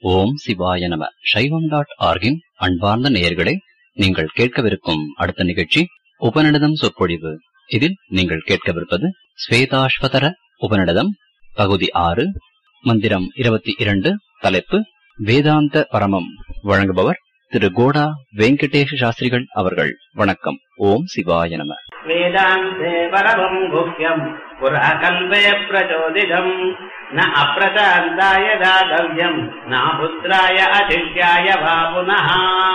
ஓம் சிவாய நம சைவம் டாட் ஆர்கின் அன்பார்ந்த நேயர்களே நீங்கள் கேட்கவிருக்கும் அடுத்த நிகழ்ச்சி உபநிடதம் சொற்பொழிவு இதில் நீங்கள் கேட்கவிருப்பது ஸ்வேதாஸ்வதர உபநிடதம் பகுதி ஆறு மந்திரம் இருபத்தி இரண்டு தலைப்பு வேதாந்த பரமம் வழங்குபவர் திரு கோடா வெங்கடேஷ சாஸ்திரிகள் அவர்கள் வணக்கம் ஓம் சிவாய நம वेदान्ते परमम् गुह्यम् पुरा कल्पे प्रचोदितम् न अप्रशान्ताय दातव्यम् न पुत्राय अशिष्याय वा पुनः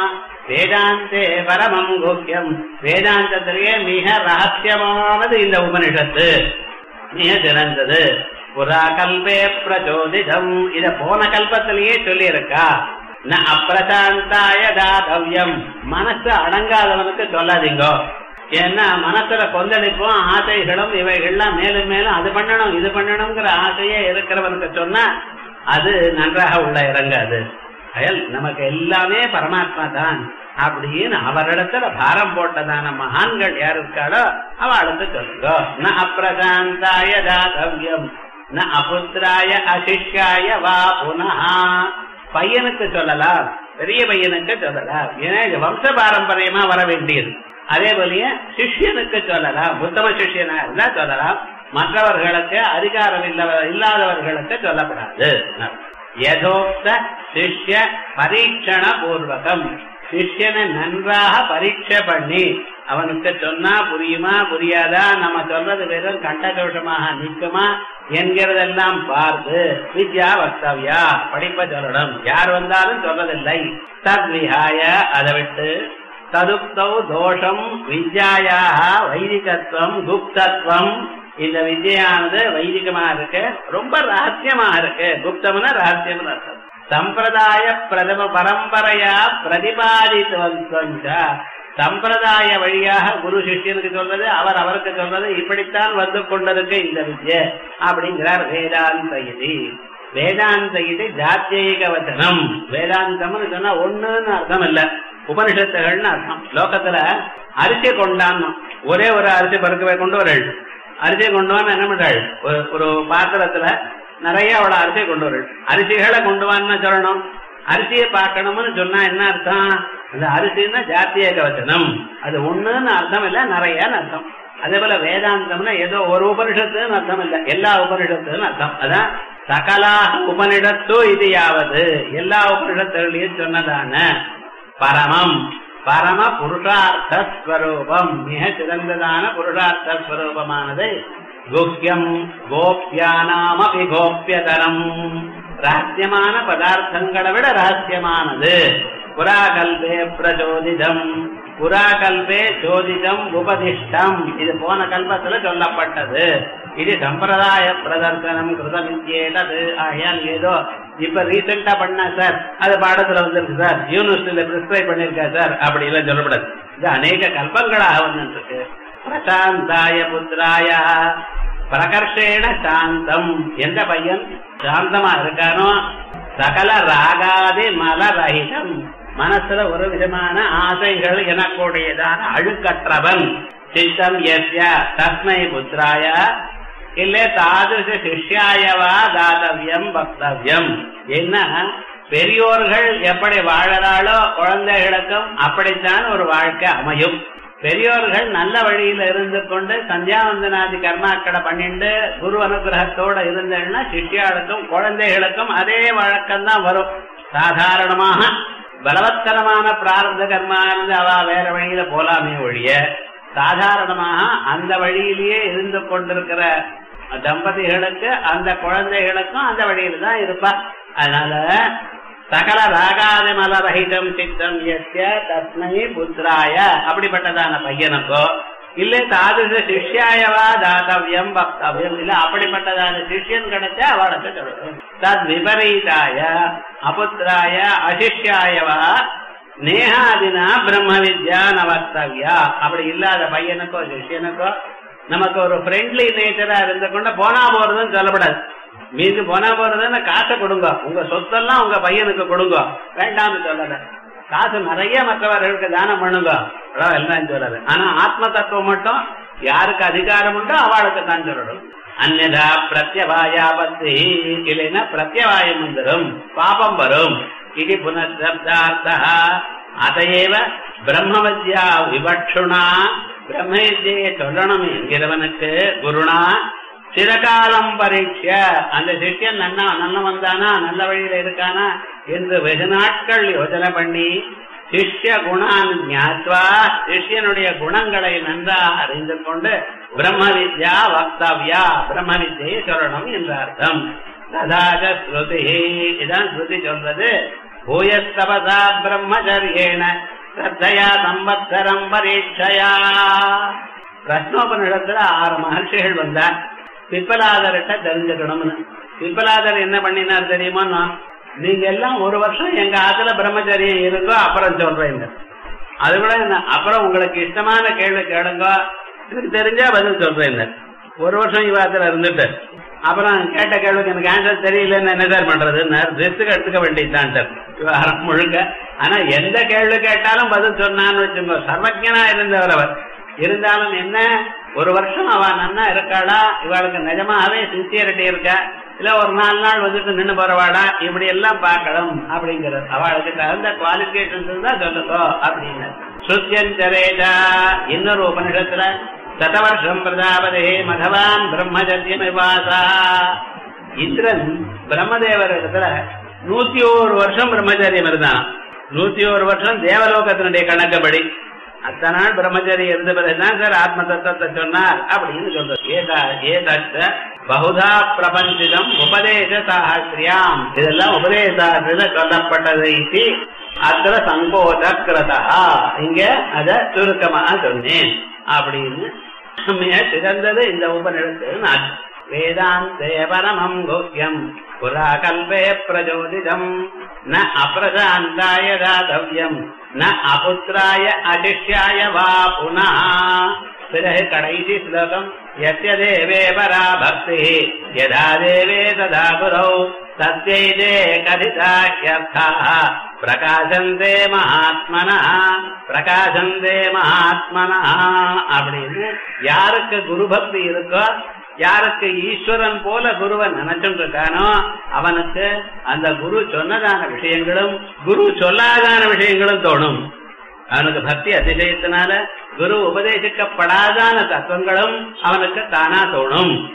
வேதாந்தே பரமம் குஹ்யம் வேதாந்தத்திலேயே மிக ரகசியமானது இந்த உபனிஷத்து மிக சிறந்தது புறா கல்பே பிரச்சோதிதம் இத போன கல்பத்திலேயே சொல்லி இருக்கா ந அப்பிரசாந்தாய தாதவ்யம் மனசு அடங்காதவனுக்கு சொல்லாதீங்கோ ஏன்னா மனசுல கொந்தளிப்பும் ஆசைகளும் இவைகள்லாம் மேலும் மேலும் அது பண்ணணும் இது பண்ணணுங்கிற ஆசையே இருக்கிறவனுக்கு சொன்னா அது நன்றாக உள்ள இறங்காது அயல் நமக்கு எல்லாமே பரமாத்மா தான் அப்படின்னு அவரிடத்துல பாரம் போட்டதான மகான்கள் யார் இருக்காளோ அவளுக்கு சொல்லுங்க ந அப்பிரசாந்தாய தாதவ்யம் ந அபுத்திராய அசிஷ்யாய வா புனः பையனுக்கு சொல்லலாம் பெரிய பையனுக்கு சொல்லலாம் ஏன்னா இது வம்ச பாரம்பரியமா வர வேண்டியது அதே போலயே சிஷ்யனுக்கு சொல்லலாம் உத்தம சிஷ்யனா இருந்தா சொல்லலாம் மற்றவர்களுக்கு அதிகாரம் இல்ல இல்லாதவர்களுக்கு சொல்லப்படாது யதோக்த சிஷ்ய பரீட்சண பூர்வகம் சிஷ்யனை நன்றாக பரீட்சை பண்ணி அவனுக்கு சொன்னா புரியுமா புரியாதா நம்ம சொல்றது வெறும் கண்டதோஷமாக நிற்குமா என்கிறதெல்லாம் பார்த்து வித்யா வக்தவ்யா படிப்ப சொல்லணும் யார் வந்தாலும் சொல்றதில்லை தத் விஹாய அதை விட்டு ததுப்தௌ தோஷம் வித்யாயாக வைதிகத்துவம் குப்தத்துவம் இந்த வித்யானது வைதிகமா இருக்கு ரொம்ப ரகசியமா இருக்கு குப்தம்னா ரகசியம்னு அர்த்தம் சம்பிரதாய பிரதம பரம்பரையா பிரதிபாதித்துவம் சம்பிரதாய வழியாக குரு சிஷ்யனுக்கு சொல்றது அவர் அவருக்கு சொல்றது இப்படித்தான் வந்து கொண்டிருக்கு இந்த வித்யை அப்படிங்கிறார் வேதாந்த இது வேதாந்த இது ஜாத்தியக வச்சனம் வேதாந்தம்னு சொன்னா ஒண்ணுன்னு அர்த்தம் இல்ல உபனிஷத்துகள்னு அர்த்தம் லோகத்துல அரிசி கொண்டாடணும் ஒரே ஒரு அரிசி பருக்கவே கொண்டு வரள் அரிசியை கொண்டு வான்னு என்ன பண்றாள் ஒரு பாத்திரத்துல நிறைய அவளை அரிசியை கொண்டு வரள் அரிசிகளை கொண்டு வான்னு சொல்லணும் அரிசியை பார்க்கணும்னு சொன்னா என்ன அர்த்தம் அந்த அரிசின்னா ஜாத்திய கவச்சனம் அது ஒண்ணுன்னு அர்த்தம் இல்ல நிறையன்னு அர்த்தம் அதே போல வேதாந்தம்னா ஏதோ ஒரு உபனிஷத்துன்னு அர்த்தம் இல்ல எல்லா உபனிஷத்துன்னு அர்த்தம் அதான் சகலா உபனிடத்தோ இது யாவது எல்லா உபனிஷத்துகளையும் சொன்னதான பரமம் பரம புருஷார்த்த ஸ்வரூபம் மிக சிறந்ததான புருஷார்த்த ஸ்வரூபமானது குஹ்யம் கோப்பியானாமபி கோப்பியதரம் ரகசியமான பதார்த்தங்களை விட ரகசியமானது புறாகல்பே பிரச்சோதிதம் புறாகல்பே சோதிதம் உபதிஷ்டம் இது போன கல்பத்துல சொல்லப்பட்டது இது சம்பிரதாய பிரதர்சனம் கிருதமித்யேதது ஆகையால் ஏதோ இப்ப ரீசெண்டா பண்ண சார் அது பாடத்துல வந்திருக்கு சார் யூனிவர்சிட்டியில பிரிஸ்கிரைப் பண்ணிருக்கா சார் அப்படி எல்லாம் சொல்லப்படாது இது அநேக கல்பங்களாக வந்துருக்கு பிரசாந்தாய புத்திராய பிரகர்ஷேண சாந்தம் எந்த பையன் சாந்தமா இருக்கானோ சகல ராகாதி மலரகிதம் மனசுல ஒரு விதமான ஆசைகள் எனக்கூடியதான அழுக்கற்றவன் சித்தம் எஸ்ய தஸ்மை புத்திராய இல்ல தாதிருஷ சிஷ்யாயவா தாதவியம் பக்தவியம் என்ன பெரியோர்கள் எப்படி வாழறாளோ குழந்தைகளுக்கும் அப்படித்தான் ஒரு வாழ்க்கை அமையும் பெரியோர்கள் நல்ல வழியில இருந்து கொண்டு சந்தியாவந்தனாதி கர்மாக்களை பண்ணிட்டு குரு அனுகிரகத்தோட இருந்தேன்னா சிஷ்யாளுக்கும் குழந்தைகளுக்கும் அதே வழக்கம் தான் வரும் சாதாரணமாக பலவத்தரமான பிரார்த்த கர்மா இருந்து அவ வேற வழியில போலாமே ஒழிய சாதாரணமாக அந்த வழியிலேயே இருந்து கொண்டிருக்கிற தம்பதிகளுக்கு அந்த குழந்தைகளுக்கும் அந்த வழியில தான் இருப்பா அதனால சகல ராகாதி மலரகிதம் சித்தம் எஸ்ய தஸ்மை புத்திராய அப்படிப்பட்டதான பையனுக்கோ இல்ல தாதிருஷ சிஷ்யாயவா தாத்தவியம் பக்தவியம் இல்ல அப்படிப்பட்டதான சிஷ்யன் கிடைச்சா அவளுக்கு சொல்லணும் தத் விபரீதாய அபுத்திராய அசிஷ்யாயவா நேகாதினா பிரம்ம வித்யா நவக்தவ்யா அப்படி இல்லாத பையனுக்கோ சிஷ்யனுக்கோ நமக்கு ஒரு ஃப்ரெண்ட்லி நேச்சரா இருந்து கொண்டு போனா போறதுன்னு சொல்லப்படாது மீது போனா போறதுன்னு காசை கொடுங்க உங்க சொத்தெல்லாம் உங்க பையனுக்கு கொடுங்க வேண்டாம்னு சொல்லல காசு நிறைய மற்றவர்களுக்கு தானம் பண்ணுங்க எல்லாம் சொல்லல ஆனா ஆத்ம தத்துவம் மட்டும் யாருக்கு அதிகாரம் உண்டோ அவளுக்கு தான் சொல்லணும் அந்நதா பிரத்யவாயாபத்தி இல்லைன்னா பிரத்யவாயம் வந்துடும் பாபம் வரும் இது புனர்சப்தார்த்தா அதையேவ பிரம்மவித்யா விவட்சுணா பிரம்ம வித்யை சொல்லணும் என்கிறவனுக்கு குருணா சிறகாலம் பரீட்ச அந்த சிஷ்யன் நன்னா நல்ல வந்தானா நல்ல வழியில இருக்கானா என்று வெகு நாட்கள் யோசனை பண்ணி சிஷ்ய குணான் ஞாத்வா சிஷ்யனுடைய குணங்களை நன்றா அறிந்து கொண்டு பிரம்ம வித்யா வக்தவ்யா பிரம்ம வித்யை சொல்லணும் என்ற அர்த்தம் ததாஜ ஸ்ருதி இதான் ஸ்ருதி சொல்றது பூயஸ்தபதா பிரம்மச்சரியேன ஸ்ரத்தையா சம்பத்சரம் பரீட்சையா பிரஷ்னோபனிடத்துல ஆறு மகர்ஷிகள் வந்தார் பிப்பலாதர்கிட்ட தெரிஞ்சுக்கணும்னு பிப்பலாதர் என்ன பண்ணினார் தெரியுமா நீங்க எல்லாம் ஒரு வருஷம் எங்க ஆத்துல பிரம்மச்சரியம் இருங்கோ அப்புறம் சொல்றீங்க அது கூட என்ன அப்புறம் உங்களுக்கு இஷ்டமான கேள்வி கேளுங்க எனக்கு தெரிஞ்சா பதில் சொல்றேன் ஒரு வருஷம் இவாத்துல இருந்துட்டு அப்புறம் கேட்ட கேள்விக்கு எனக்கு ஆன்சர் தெரியலன்னு என்ன சார் பண்றதுன்னு ரிஸ்க் எடுத்துக்க வேண்டியதுதான் விவகாரம் முழுக்க ஆனா எந்த கேள்வி கேட்டாலும் பதில் சொன்னான்னு வச்சுக்கோ சர்வஜனா இருந்தவர் அவர் இருந்தாலும் என்ன ஒரு வருஷம் அவ நன்னா இருக்காளா இவளுக்கு நிஜமாவே சின்சியரிட்டி இருக்கா இல்ல ஒரு நாலு நாள் வந்துட்டு நின்று போறவாடா இப்படி எல்லாம் பார்க்கணும் அப்படிங்கிறது அவளுக்கு தகுந்த குவாலிபிகேஷன்ஸ் தான் சொல்லுதோ அப்படின்னு சுத்தியஞ்சரேஜா இன்னொரு உபனிஷத்துல சதவர்ஷம் பிரஜாபதே மகவான் பிரம்மச்சரியமிவாசா இந்திரன் பிரம்மதேவர் இடத்துல நூத்தி ஒரு வருஷம் பிரம்மச்சரியம் இருந்தான் நூத்தி ஒரு வருஷம் தேவலோகத்தினுடைய கணக்குப்படி அத்தனை நாள் பிரம்மச்சரி இருந்த பிறகுதான் சார் ஆத்ம தத்துவத்தை சொன்னார் அப்படின்னு சொல்றது ஏதா ஏதத்த பகுதா பிரபஞ்சிதம் உபதேச சாஸ்திரியாம் இதெல்லாம் உபதேசாஸ்திரியில சொல்லப்பட்டது இது அத்திர சங்கோத கிரதா இங்க அத சுருக்கமா சொன்னேன் அப்படின்னு மிக சிறந்தது இந்த உபநிடத்தில் வேதாந்தே பரமம் குஹ்யம் புரா கல்பே பிரஜோதிதம் ந அப்பிரசாந்தாய தாதவியம் ந அபுத்திராய அதிஷ்யாய வா புனா பிறகு கடைசி ஸ்லோகம் யஸ்ய தேவே பரா பக்தி யதா தேவே ததா குரௌ சத்யைதே கதிதாஹ்யர்த்தா பிரகாசந்தே மகாத்மனா பிரகாசந்தே மகாத்மனா அப்படின்னு யாருக்கு குரு பக்தி இருக்கோ யாருக்கு ஈஸ்வரன் போல குருவை நினைச்சுட்டு இருக்கானோ அவனுக்கு அந்த குரு சொன்னதான விஷயங்களும் குரு சொல்லாதான விஷயங்களும் தோணும் அவனுக்கு பக்தி அதிசயத்தினால குரு உபதேசிக்கப்படாதான தத்துவங்களும் அவனுக்கு தானா தோணும்